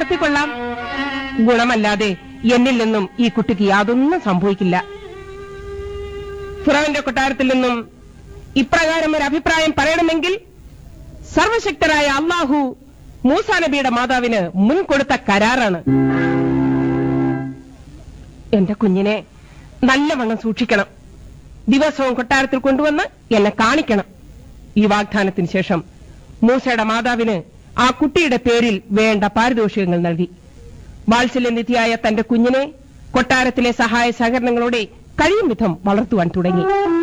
നടത്തിക്കൊള്ളാം ഗുണമല്ലാതെ എന്നിൽ നിന്നും ഈ കുട്ടിക്ക് യാതൊന്നും സംഭവിക്കില്ല ഫിറോന്റെ കൊട്ടാരത്തിൽ നിന്നും ഇപ്രകാരം ഒരു അഭിപ്രായം പറയണമെങ്കിൽ സർവശക്തനായ അള്ളാഹു മൂസാ നബിയുടെ മാതാവിന് മുൻ കൊടുത്ത കരാറാണ് എന്റെ കുഞ്ഞിനെ നല്ലവണ്ണം സൂക്ഷിക്കണം ദിവസവും കൊട്ടാരത്തിൽ കൊണ്ടുവന്ന് എന്നെ കാണിക്കണം ഈ വാഗ്ദാനത്തിന് ശേഷം മൂസയുടെ മാതാവിന് ആ കുട്ടിയുടെ പേരിൽ വേണ്ട പാരിതോഷികങ്ങൾ നൽകി വാത്സല്യനിധിയായ തന്റെ കുഞ്ഞിനെ കൊട്ടാരത്തിലെ സഹായ സഹകരണങ്ങളോടെ കഴിയും വിധം വളർത്തുവാൻ തുടങ്ങി